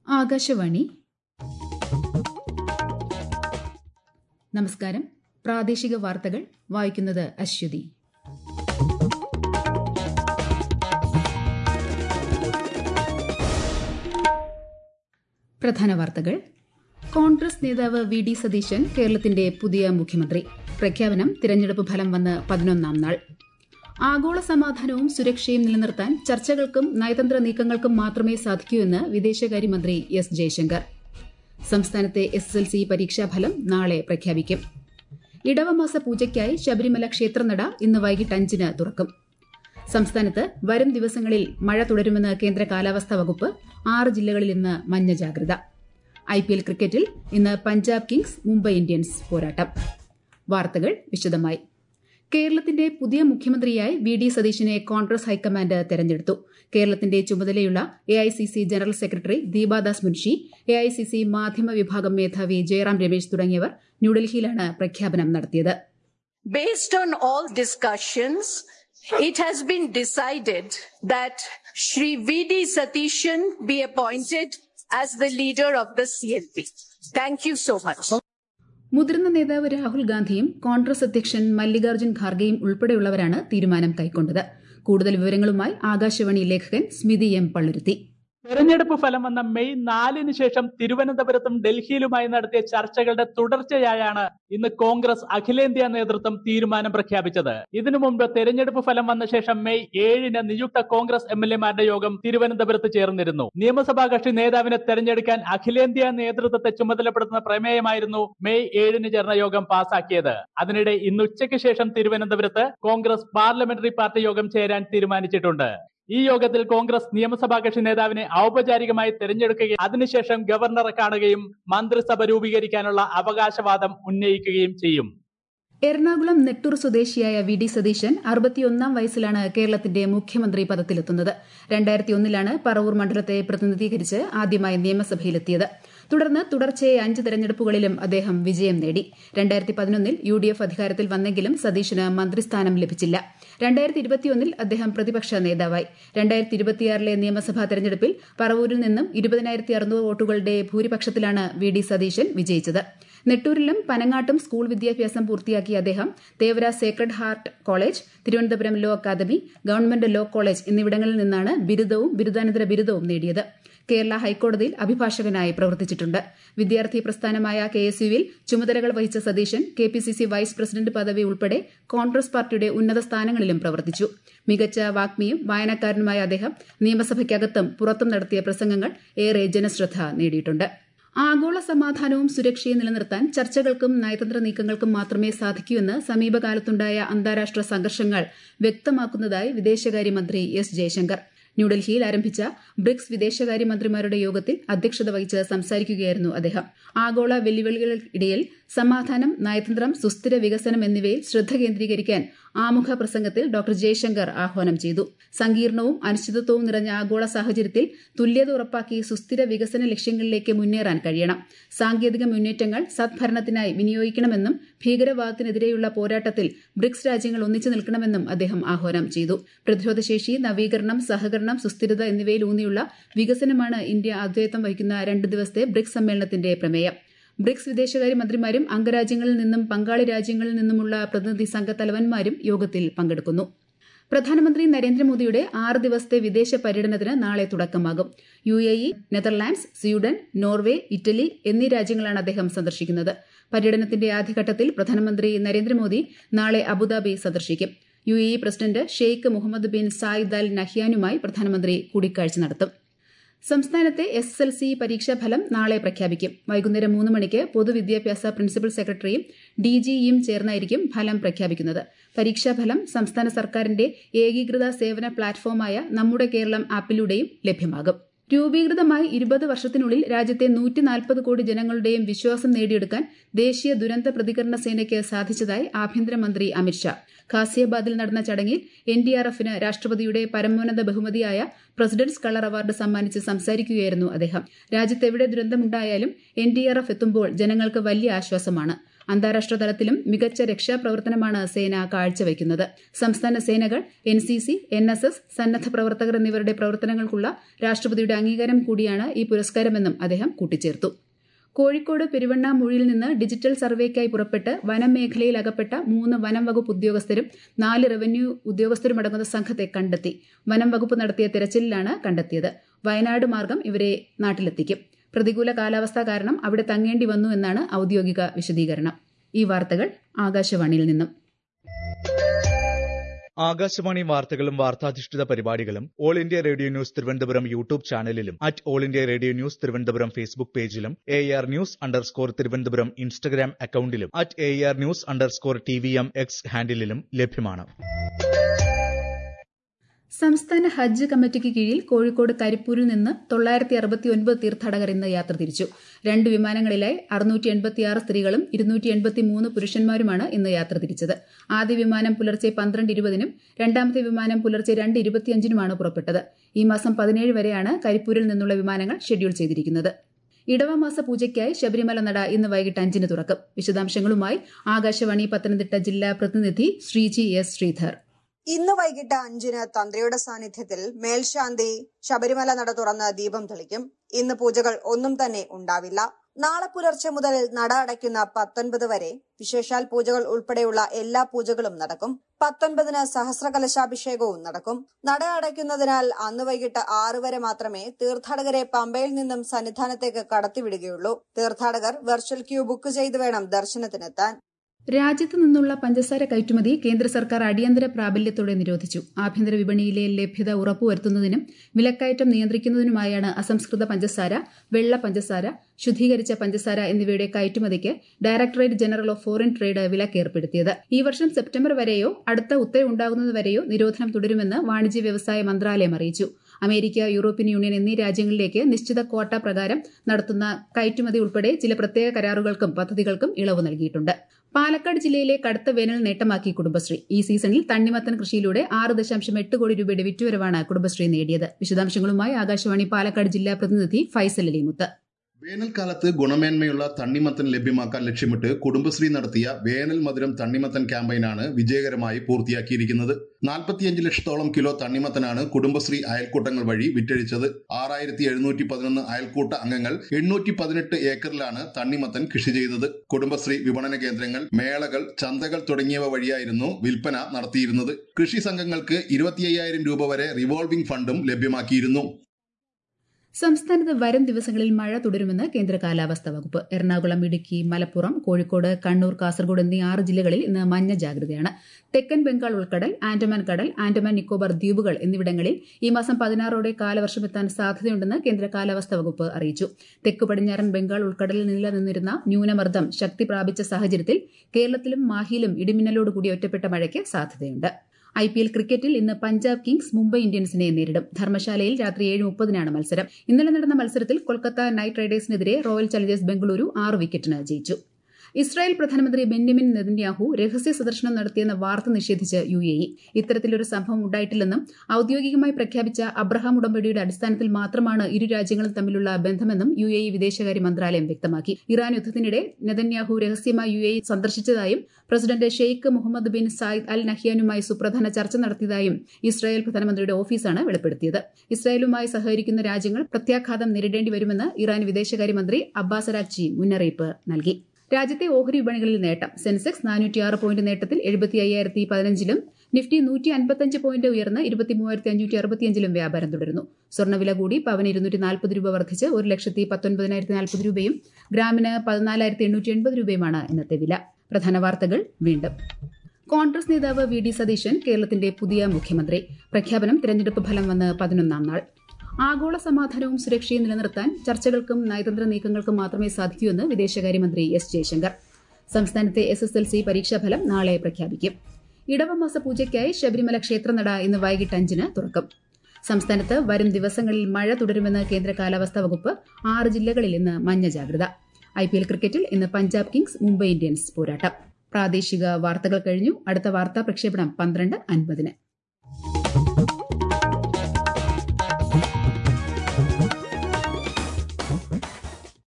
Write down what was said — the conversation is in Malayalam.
ആകാശവാണി നമസ്കാരം പ്രാദേശിക വാർത്തകൾ വായിക്കുന്നത് അശ്വതി പ്രധാന വാർത്തകൾ കോൺഗ്രസ് നേതാവ് വി ഡി സതീശൻ കേരളത്തിന്റെ പുതിയ മുഖ്യമന്ത്രി പ്രഖ്യാപനം തിരഞ്ഞെടുപ്പ് ഫലം വന്ന് പതിനൊന്നാം നാൾ ആഗോള സമാധാനവും സുരക്ഷയും നിലനിർത്താൻ ചർച്ചകൾക്കും നയതന്ത്ര നീക്കങ്ങൾക്കും മാത്രമേ സാധിക്കൂ എന്ന് വിദേശകാര്യമന്ത്രി എസ് ജയശങ്കർ സംസ്ഥാനത്തെ എസ് എൽ സി പരീക്ഷാഫലം നാളെ പ്രഖ്യാപിക്കും ഇടവമാസ പൂജയ്ക്കായി ശബരിമല ക്ഷേത്രനട ഇന്ന് വൈകിട്ട് അഞ്ചിന് തുറക്കും സംസ്ഥാനത്ത് വരും ദിവസങ്ങളിൽ മഴ തുടരുമെന്ന് കേന്ദ്ര കാലാവസ്ഥാ വകുപ്പ് ആറ് ജില്ലകളിൽ ഇന്ന് മഞ്ഞ ജാഗ്രത ഐ പി എൽ ക്രിക്കറ്റിൽ ഇന്ന് പഞ്ചാബ് കിങ്സ് മുംബൈ ഇന്ത്യൻസ് പോരാട്ടം വാർത്തകൾ വിശദമായി കേരളത്തിന്റെ പുതിയ മുഖ്യമന്ത്രിയായി വി ഡി സതീശനെ കോൺഗ്രസ് ഹൈക്കമാൻഡ് തെരഞ്ഞെടുത്തു കേരളത്തിന്റെ ചുമതലയുള്ള A I C C general secretary Deepa Das Munshi A I C C മാധ്യമ വിഭാഗം മേധാവി ജയറാം രമേശ് തുടങ്ങിയവർ ന്യൂഡൽഹിയിലാണ് പ്രഖ്യാപനം നടത്തിയത് Based on all discussions, it has been decided that Shri V.D. Satishan be appointed as the leader of the CLP. Thank you so much. മുതിർന്ന നേതാവ് രാഹുൽ ഗാന്ധിയും കോൺഗ്രസ് അധ്യക്ഷൻ മല്ലികാർജ്ജുൻ ഖാർഗെയും ഉൾപ്പെടെയുള്ളവരാണ് തീരുമാനം കൈക്കൊണ്ടത് കൂടുതൽ വിവരങ്ങളുമായി ആകാശവാണി ലേഖകൻ സ്മിതി എം പള്ളുരുത്തി തെരഞ്ഞെടുപ്പ് ഫലം വന്ന മെയ് നാലിന് ശേഷം തിരുവനന്തപുരത്തും ഡൽഹിയിലുമായി നടത്തിയ ചർച്ചകളുടെ തുടർച്ചയായാണ് ഇന്ന് കോൺഗ്രസ് അഖിലേന്ത്യാ നേതൃത്വം തീരുമാനം പ്രഖ്യാപിച്ചത് ഇതിനു മുമ്പ് തെരഞ്ഞെടുപ്പ് ഫലം വന്ന ശേഷം മെയ് ഏഴിന് നിയുക്ത കോൺഗ്രസ് എം എൽ എമാരുടെ യോഗം തിരുവനന്തപുരത്ത് ചേർന്നിരുന്നു നിയമസഭാ കക്ഷി നേതാവിനെ തെരഞ്ഞെടുക്കാൻ അഖിലേന്ത്യാ നേതൃത്വത്തെ ചുമതലപ്പെടുത്തുന്ന പ്രമേയമായിരുന്നു മെയ് ഏഴിന് ചേർന്ന യോഗം പാസാക്കിയത് അതിനിടെ ഇന്ന് ഉച്ചയ്ക്ക് ശേഷം തിരുവനന്തപുരത്ത് കോൺഗ്രസ് പാർലമെന്ററി പാർട്ടി യോഗം ചേരാൻ തീരുമാനിച്ചിട്ടുണ്ട് ഈ യോഗത്തിൽ കോൺഗ്രസ് നിയമസഭാ കക്ഷി നേതാവിനെ ഔപചാരികമായി തെരഞ്ഞെടുക്കുകയും അതിനുശേഷം ഗവർണറെ കാണുകയും മന്ത്രിസഭ രൂപീകരിക്കാനുള്ള അവകാശവാദം ഉന്നയിക്കുകയും ചെയ്യും എറണാകുളം നെട്ടൂർ സ്വദേശിയായ വി ഡി സതീശൻ അറുപത്തിയൊന്നാം വയസ്സിലാണ് കേരളത്തിന്റെ മുഖ്യമന്ത്രി പദത്തിലെത്തുന്നത് രണ്ടായിരത്തി ഒന്നിലാണ് പറവൂർ മണ്ഡലത്തെ പ്രതിനിധീകരിച്ച് ആദ്യമായി നിയമസഭയിലെത്തിയത് തുടർന്ന് തുടർച്ചയായ അഞ്ച് തെരഞ്ഞെടുപ്പുകളിലും അദ്ദേഹം വിജയം നേടി രണ്ടായിരത്തി പതിനൊന്നിൽ യു ഡി എഫ് അധികാരത്തിൽ വന്നെങ്കിലും സതീശന് മന്ത്രിസ്ഥാനം ലഭിച്ചില്ല രണ്ടായിരത്തി ഇരുപത്തിയൊന്നിൽ അദ്ദേഹം പ്രതിപക്ഷ നേതാവായി രണ്ടായിരത്തി ഇരുപത്തിയാറിലെ നിയമസഭാ തെരഞ്ഞെടുപ്പിൽ പറവൂരിൽ നിന്നും ഇരുപതിനായിരത്തി അറുന്നൂറ് വോട്ടുകളുടെ ഭൂരിപക്ഷത്തിലാണ് വി ഡി സതീശൻ വിജയിച്ചത് നെട്ടൂരിലും പനങ്ങാട്ടും സ്കൂൾ വിദ്യാഭ്യാസം പൂർത്തിയാക്കിയ അദ്ദേഹം Thevara Sacred Heart College Thiruvananthapuram law academy government law college എന്നിവിടങ്ങളിൽ നിന്നാണ് ബിരുദവും ബിരുദാനന്തര ബിരുദവും നേടിയത് കേരള ഹൈക്കോടതിയിൽ അഭിഭാഷകനായി പ്രവർത്തിച്ചിട്ടുണ്ട് വിദ്യാർത്ഥി പ്രസ്ഥാനമായ കെ എസ് യുവിൽ ചുമതലകൾ വഹിച്ച Satheesan K P C C vice president പദവി ഉൾപ്പെടെ കോൺഗ്രസ് പാർട്ടിയുടെ ഉന്നത സ്ഥാനങ്ങളിലും പ്രവർത്തിച്ചു മികച്ച വാഗ്മിയും വായനക്കാരനുമായ അദ്ദേഹം നിയമസഭയ്ക്കകത്തും പുറത്തും നടത്തിയ പ്രസംഗങ്ങൾ ഏറെ ജനശ്രദ്ധ നേടിയിട്ടുണ്ട് ആഗോള സമാധാനവും സുരക്ഷയും നിലനിർത്താൻ ചർച്ചകൾക്കും നയതന്ത്ര നീക്കങ്ങൾക്കും മാത്രമേ സാധിക്കൂ എന്ന് സമീപകാലത്തുണ്ടായ അന്താരാഷ്ട്ര സംഘർഷങ്ങൾ വ്യക്തമാക്കുന്നതായി വിദേശകാര്യമന്ത്രി എസ് ജയശങ്കർ ന്യൂഡൽഹിയിൽ ആരംഭിച്ച ബ്രിക്സ് വിദേശകാര്യമന്ത്രിമാരുടെ യോഗത്തിൽ അധ്യക്ഷത വഹിച്ച് സംസാരിക്കുകയായിരുന്നു അദ്ദേഹം ആഗോള വെല്ലുവിളികൾക്കിടയിൽ സമാധാനം നയതന്ത്രം സുസ്ഥിര വികസനം എന്നിവയിൽ ശ്രദ്ധ കേന്ദ്രീകരിക്കാൻ ആമുഖ പ്രസംഗത്തിൽ ഡോക്ടർ ജയശങ്കർ ആഹ്വാനം ചെയ്തു സങ്കീർണവും അനിശ്ചിതത്വവും നിറഞ്ഞ ആഗോള സാഹചര്യത്തിൽ തുല്യത ഉറപ്പാക്കി സുസ്ഥിര വികസന ലക്ഷ്യങ്ങളിലേക്ക് മുന്നേറാൻ കഴിയണം സാങ്കേതിക മുന്നേറ്റങ്ങൾ സദ്ഭരണത്തിനായി വിനിയോഗിക്കണമെന്നും ഭീകരവാദത്തിനെതിരെയുള്ള പോരാട്ടത്തിൽ ബ്രിക്സ് രാജ്യങ്ങൾ ഒന്നിച്ചു നിൽക്കണമെന്നും അദ്ദേഹം ആഹ്വാനം ചെയ്തു പ്രതിരോധശേഷി നവീകരണം സഹകരണം സുസ്ഥിരത എന്നിവയിൽ ഊന്നിയുള്ള വികസനമാണ് ഇന്ത്യ ആദ്യത്വം വഹിക്കുന്ന രണ്ട് ദിവസത്തെ ബ്രിക്സ് സമ്മേളനത്തിന്റെ പ്രമേയം ബ്രിക്സ് വിദേശകാര്യമന്ത്രിമാരും അംഗരാജ്യങ്ങളിൽ നിന്നും പങ്കാളി രാജ്യങ്ങളിൽ നിന്നുമുള്ള പ്രതിനിധി സംഘ തലവന്മാരും യോഗത്തിൽ പങ്കെടുക്കുന്നു പ്രധാനമന്ത്രി നരേന്ദ്രമോദിയുടെ ആറ് ദിവസത്തെ വിദേശ പര്യടനത്തിന് നാളെ തുടക്കമാകും U A E Netherlands Sweden Norway Italy എന്നീ രാജ്യങ്ങളാണ് അദ്ദേഹം സന്ദർശിക്കുന്നത് പര്യടനത്തിന്റെ ആദ്യഘട്ടത്തിൽ പ്രധാനമന്ത്രി നരേന്ദ്രമോദി നാളെ അബുദാബി സന്ദർശിക്കും U A E president Sheikh Muhammad bin Zayed Al നഹ്യാനുമായി പ്രധാനമന്ത്രി കൂടിക്കാഴ്ച നടത്തും സംസ്ഥാനത്തെ എസ് എൽ സി പരീക്ഷാഫലം നാളെ പ്രഖ്യാപിക്കും വൈകുന്നേരം മൂന്ന് മണിക്ക് പൊതുവിദ്യാഭ്യാസ പ്രിൻസിപ്പൽ സെക്രട്ടറിയും ഡിജിഇയും ചേർന്നായിരിക്കും ഫലം പ്രഖ്യാപിക്കുന്നത് പരീക്ഷാഫലം സംസ്ഥാന സർക്കാരിന്റെ ഏകീകൃത സേവന പ്ലാറ്റ്ഫോമായ നമ്മുടെ കേരളം ആപ്പിലൂടെയും ലഭ്യമാകും രൂപീകൃതമായി ഇരുപത് വർഷത്തിനുള്ളിൽ രാജ്യത്തെ നൂറ്റി നാൽപ്പത് കോടി ജനങ്ങളുടെയും വിശ്വാസം നേടിയെടുക്കാൻ ദേശീയ ദുരന്ത പ്രതികരണ സേനയ്ക്ക് സാധിച്ചതായി ആഭ്യന്തരമന്ത്രി അമിത്ഷാ ഖാസിയാബാദിൽ നടന്ന ചടങ്ങിൽ എൻ ഡി ആർ എഫിന് രാഷ്ട്രപതിയുടെ പരമോന്നത ബഹുമതിയായ പ്രസിഡന്റ്സ് കളർ അവാർഡ് സമ്മാനിച്ച് സംസാരിക്കുകയായിരുന്നു അദ്ദേഹം രാജ്യത്ത് എവിടെ ദുരന്തമുണ്ടായാലും എൻ ഡി ആർ എഫ് എത്തുമ്പോൾ ജനങ്ങൾക്ക് വലിയ ആശ്വാസമാണ് അന്താരാഷ്ട്ര തലത്തിലും മികച്ച രക്ഷാപ്രവർത്തനമാണ് സേന കാഴ്ചവയ്ക്കുന്നത് സംസ്ഥാന സേനകൾ N C C N S S സന്നദ്ധ പ്രവർത്തകർ എന്നിവരുടെ പ്രവർത്തനങ്ങൾക്കുള്ള രാഷ്ട്രപതിയുടെ അംഗീകാരം കൂടിയാണ് ഈ പുരസ്കാരമെന്നും അദ്ദേഹം കൂട്ടിച്ചേർത്തു കോഴിക്കോട് പെരുവണ്ണാമൂഴിയിൽ നിന്ന് ഡിജിറ്റൽ സർവേക്കായി പുറപ്പെട്ട് വനം മേഖലയിൽ അകപ്പെട്ട മൂന്ന് വനം വകുപ്പ് ഉദ്യോഗസ്ഥരും നാല് റവന്യൂ ഉദ്യോഗസ്ഥരുമടങ്ങുന്ന സംഘത്തെ കണ്ടെത്തി വനം വകുപ്പ് നടത്തിയ തെരച്ചിലിലാണ് കണ്ടെത്തിയത് വയനാട് മാർഗം ഇവരെ നാട്ടിലെത്തിക്കും പ്രതികൂല കാലാവസ്ഥ കാരണം അവിടെ തങ്ങേണ്ടി വന്നു എന്നാണ് ഔദ്യോഗിക വിശദീകരണം ഈ വാർത്തകൾ ആകാശവാണിയിൽ നിന്നും ആകാശവാണി വാർത്തകളും വാർത്താധിഷ്ഠിത പരിപാടികളും All India Radio News Thiruvananthapuram YouTube ചാനലിലും at All India Radio News Thiruvananthapuram Facebook പേജിലും A R news underscore Thiruvananthapuram Instagram അക്കൌണ്ടിലും at A R news underscore T V M X ഹാൻഡിലും ലഭ്യമാണ് സംസ്ഥാന ഹജ്ജ് കമ്മിറ്റിക്ക് കീഴിൽ കോഴിക്കോട് കരിപ്പൂരിൽ നിന്ന് തൊള്ളായിരത്തി അറുപത്തി ഒൻപത് തീർത്ഥാടകർ ഇന്ന് യാത്ര തിരിച്ചു രണ്ട് വിമാനങ്ങളിലായി അറുന്നൂറ്റി എൺപത്തിയാറ് സ്ത്രീകളും ഇരുന്നൂറ്റി എൺപത്തി മൂന്ന് പുരുഷന്മാരുമാണ് ഇന്ന് യാത്ര തിരിച്ചത് ആദ്യ വിമാനം പുലർച്ചെ പന്ത്രണ്ട് ഇരുപതിനും രണ്ടാമത്തെ വിമാനം പുലർച്ചെ രണ്ട് ഇരുപത്തിയഞ്ചിനുമാണ് പുറപ്പെട്ടത് ഈ മാസം പതിനേഴ് വരെയാണ് കരിപ്പൂരിൽ നിന്നുള്ള വിമാനങ്ങൾ ഷെഡ്യൂൾ ചെയ്തിരിക്കുന്നത് ഇടവമാസ പൂജയ്ക്കായി ശബരിമല നട ഇന്ന് വൈകിട്ട് അഞ്ചിന് തുറക്കും വിശദാംശങ്ങളുമായി ആകാശവാണി പത്തനംതിട്ട ജില്ലാ പ്രതിനിധി ശ്രീജി എസ് ശ്രീധർ ഇന്ന് വൈകിട്ട് അഞ്ചിന് തന്ത്രിയുടെ സാന്നിധ്യത്തിൽ മേൽശാന്തി ശബരിമല നട തുറന്ന് ദീപം തെളിക്കും ഇന്ന് പൂജകൾ ഒന്നും തന്നെ ഉണ്ടാവില്ല നാളെ പുലർച്ചെ മുതൽ നട അടയ്ക്കുന്ന പത്തൊൻപത് വരെ വിശേഷാൽ പൂജകൾ ഉൾപ്പെടെയുള്ള എല്ലാ പൂജകളും നടക്കും പത്തൊൻപതിന് സഹസ്രകലശാഭിഷേകവും നടക്കും നട അടയ്ക്കുന്നതിനാൽ അന്ന് വൈകിട്ട് ആറ് വരെ മാത്രമേ തീർത്ഥാടകരെ പമ്പയിൽ നിന്നും സന്നിധാനത്തേക്ക് കടത്തിവിടുകയുള്ളൂ തീർത്ഥാടകർ വെർച്വൽ ക്യൂ ബുക്ക് ചെയ്ത് വേണം ദർശനത്തിനെത്താൻ രാജ്യത്ത് നിന്നുള്ള പഞ്ചസാര കയറ്റുമതി കേന്ദ്ര സർക്കാർ അടിയന്തര പ്രാബല്യത്തോടെ നിരോധിച്ചു ആഭ്യന്തര വിപണിയിലെ ലഭ്യത ഉറപ്പുവരുത്തുന്നതിനും വിലക്കയറ്റം നിയന്ത്രിക്കുന്നതിനുമായാണ് അസംസ്കൃത പഞ്ചസാര വെള്ള പഞ്ചസാര ശുദ്ധീകരിച്ച പഞ്ചസാര എന്നിവയുടെ കയറ്റുമതിക്ക് directorate general of foreign trade വിലക്ക് ഏർപ്പെടുത്തിയത് ഈ വർഷം സെപ്റ്റംബർ വരെയോ അടുത്ത ഉത്തരവുണ്ടാകുന്നതുവരെയോ നിരോധനം തുടരുമെന്ന് വാണിജ്യ വ്യവസായ മന്ത്രാലയം അറിയിച്ചു അമേരിക്ക യൂറോപ്യൻ യൂണിയൻ എന്നീ രാജ്യങ്ങളിലേക്ക് നിശ്ചിത ക്വാട്ട പ്രകാരം നടത്തുന്ന കയറ്റുമതി ഉൾപ്പെടെ ചില പ്രത്യേക കരാറുകൾക്കും പദ്ധതികൾക്കും ഇളവ് നൽകിയിട്ടുണ്ട് പാലക്കാട് ജില്ലയിലെ കടുത്ത വേനൽ നേട്ടമാക്കി കുടുംബശ്രീ ഈ സീസണിൽ തണ്ണിമത്തൻ കൃഷിയിലൂടെ ആറ് ദശാംശം എട്ട് കോടി രൂപയുടെ വിറ്റുവരവാണ് കുടുംബശ്രീ നേടിയത് വിശദാംശങ്ങളുമായി ആകാശവാണി പാലക്കാട് ജില്ലാ പ്രതിനിധി ഫൈസൽ അലിമുത്ത് വേനൽക്കാലത്ത് ഗുണമേന്മയുള്ള തണ്ണിമത്തൻ ലഭ്യമാക്കാൻ ലക്ഷ്യമിട്ട് കുടുംബശ്രീ നടത്തിയ വേനൽ മധുരം തണ്ണിമത്തൻ ക്യാമ്പയിനാണ് വിജയകരമായി പൂർത്തിയാക്കിയിരിക്കുന്നത് നാൽപ്പത്തിയഞ്ച് ലക്ഷത്തോളം കിലോ തണ്ണിമത്തനാണ് കുടുംബശ്രീ അയൽക്കൂട്ടങ്ങൾ വഴി വിറ്റഴിച്ചത് ആറായിരത്തി എഴുന്നൂറ്റി പതിനൊന്ന് അയൽക്കൂട്ട അംഗങ്ങൾ എണ്ണൂറ്റി പതിനെട്ട് ഏക്കറിലാണ് തണ്ണിമത്തൻ കൃഷി ചെയ്തത് കുടുംബശ്രീ വിപണന കേന്ദ്രങ്ങൾ മേളകൾ ചന്തകൾ തുടങ്ങിയവ വഴിയായിരുന്നു വിൽപ്പന നടത്തിയിരുന്നത് കൃഷി സംഘങ്ങൾക്ക് ഇരുപത്തി രൂപ വരെ റിവോൾവിംഗ് ഫണ്ടും ലഭ്യമാക്കിയിരുന്നു സംസ്ഥാനത്ത് വരും ദിവസങ്ങളിൽ മഴ തുടരുമെന്ന് കേന്ദ്ര കാലാവസ്ഥാ വകുപ്പ് എറണാകുളം ഇടുക്കി മലപ്പുറം കോഴിക്കോട് കണ്ണൂർ കാസർഗോഡ് എന്നീ ആറ് ജില്ലകളിൽ ഇന്ന് മഞ്ഞ ജാഗ്രതയാണ് തെക്കൻ ബംഗാൾ ഉൾക്കടൽ ആൻഡമാൻ കടൽ ആൻഡമാൻ നിക്കോബാർ ദ്വീപുകൾ എന്നിവിടങ്ങളിൽ ഈ മാസം പതിനാറോടെ കാലവർഷമെത്താൻ സാധ്യതയുണ്ടെന്ന് കേന്ദ്ര കാലാവസ്ഥാ വകുപ്പ് അറിയിച്ചു തെക്ക് പടിഞ്ഞാറൻ ബംഗാൾ ഉൾക്കടലിൽ നിലനിന്നിരുന്ന ന്യൂനമർദ്ദം ശക്തി പ്രാപിച്ച സാഹചര്യത്തിൽ കേരളത്തിലും മാഹിയിലും ഇടിമിന്നലോടുകൂടി ഒറ്റപ്പെട്ട മഴയ്ക്ക് സാധ്യതയുണ്ട് ഐ പി എൽ ക്രിക്കറ്റിൽ ഇന്ന് പഞ്ചാബ് കിങ്സ് മുംബൈ ഇന്ത്യൻസിനെ നേരിടും ധർമ്മശാലയിൽ രാത്രി ഏഴ് മുപ്പതിനാണ് മത്സരം ഇന്നലെ നടന്ന മത്സരത്തിൽ കൊൽക്കത്ത നൈറ്റ് റൈഡേഴ്സിനെതിരെ റോയൽ ചലഞ്ചേഴ്സ് ബംഗളൂരു ആറ് വിക്കറ്റിന് ജയിച്ചു ഇസ്രായേൽ പ്രധാനമന്ത്രി ബെന്യമിൻ നെതന്യാഹു രഹസ്യ സന്ദർശനം നടത്തിയെന്ന വാർത്ത നിഷേധിച്ച് യു എ ഇ ഇത്തരത്തിലൊരു സംഭവം ഉണ്ടായിട്ടില്ലെന്നും ഔദ്യോഗികമായി പ്രഖ്യാപിച്ച അബ്രഹാം ഉടമ്പടിയുടെ അടിസ്ഥാനത്തിൽ മാത്രമാണ് ഇരു രാജ്യങ്ങളും തമ്മിലുള്ള ബന്ധമെന്നും യു എ ഇ വിദേശകാര്യ മന്ത്രാലയം വ്യക്തമാക്കി ഇറാൻ യുദ്ധത്തിനിടെ നെതന്യാഹു രഹസ്യമായി യു എ ഇ സന്ദർശിച്ചതായും president Sheikh Muhammad bin Zayed Al നഹ്യാനുമായി സുപ്രധാന ചർച്ച നടത്തിയതായും ഇസ്രായേൽ പ്രധാനമന്ത്രിയുടെ ഓഫീസാണ് വെളിപ്പെടുത്തിയത് ഇസ്രായേലുമായി സഹകരിക്കുന്ന രാജ്യങ്ങൾ പ്രത്യാഘാതം നേരിടേണ്ടി വരുമെന്ന് ഇറാൻ വിദേശകാര്യമന്ത്രി അബ്ബാസ് അരാക്ചി മുന്നറിയിപ്പ് നൽകി രാജ്യത്തെ ഓഹരി വിപണികളിൽ നേട്ടം സെൻസെക്സ് നാനൂറ്റിയാറ് പോയിന്റ് നേട്ടത്തിൽ എഴുപത്തി അയ്യായിരത്തി പതിനഞ്ചിലും നിഫ്റ്റി നൂറ്റി അൻപത്തഞ്ച് പോയിന്റ് ഉയർന്ന് ഇരുപത്തി മൂവായിരത്തി അഞ്ഞൂറ്റി അറുപത്തിയഞ്ചിലും വ്യാപാരം തുടരുന്നു സ്വർണ്ണവില കൂടി പവന് ഇരുന്നൂറ്റി നാൽപ്പത് രൂപ വർദ്ധിച്ച് ഒരു ലക്ഷത്തി പത്തൊൻപതിനായിരത്തി നാൽപ്പത് രൂപയും ഗ്രാമിന് പതിനാലായിരത്തി എണ്ണൂറ്റി എൺപത് രൂപയുമാണ് ഇന്നത്തെ വില പ്രധാന വാർത്തകൾ വീണ്ടും കോൺഗ്രസ് നേതാവ് വി ഡി സതീശൻ കേരളത്തിന്റെ പുതിയ മുഖ്യമന്ത്രി പ്രഖ്യാപനം തിരഞ്ഞെടുപ്പ് ഫലം വന്ന് പതിനൊന്നാം നാൾ ആഗോള സമാധാനവും സുരക്ഷയും നിലനിർത്താൻ ചർച്ചകൾക്കും നയതന്ത്ര നീക്കങ്ങൾക്കും മാത്രമേ സാധിക്കൂ എന്ന് വിദേശകാര്യമന്ത്രി എസ് ജയശങ്കർ സംസ്ഥാനത്തെ എസ് എസ് എൽ സി പരീക്ഷാഫലം നാളെ പ്രഖ്യാപിക്കും ഇടവമാസ പൂജയ്ക്കായി ശബരിമല ക്ഷേത്രനട ഇന്ന് വൈകിട്ട് അഞ്ചിന് തുറക്കും സംസ്ഥാനത്ത് വരും ദിവസങ്ങളിൽ മഴ തുടരുമെന്ന് കേന്ദ്ര കാലാവസ്ഥാ വകുപ്പ് ആറ് ജില്ലകളിൽ ഇന്ന് മഞ്ഞ ജാഗ്രത ഐ പി എൽ ക്രിക്കറ്റിൽ ഇന്ന് പഞ്ചാബ് കിങ്സ് മുംബൈ ഇന്ത്യൻസ് പോരാട്ടം പ്രാദേശിക വാർത്തകൾ കഴിഞ്ഞു അടുത്ത വാർത്താ പ്രക്ഷേപണം പന്ത്രണ്ട് അൻപതിന്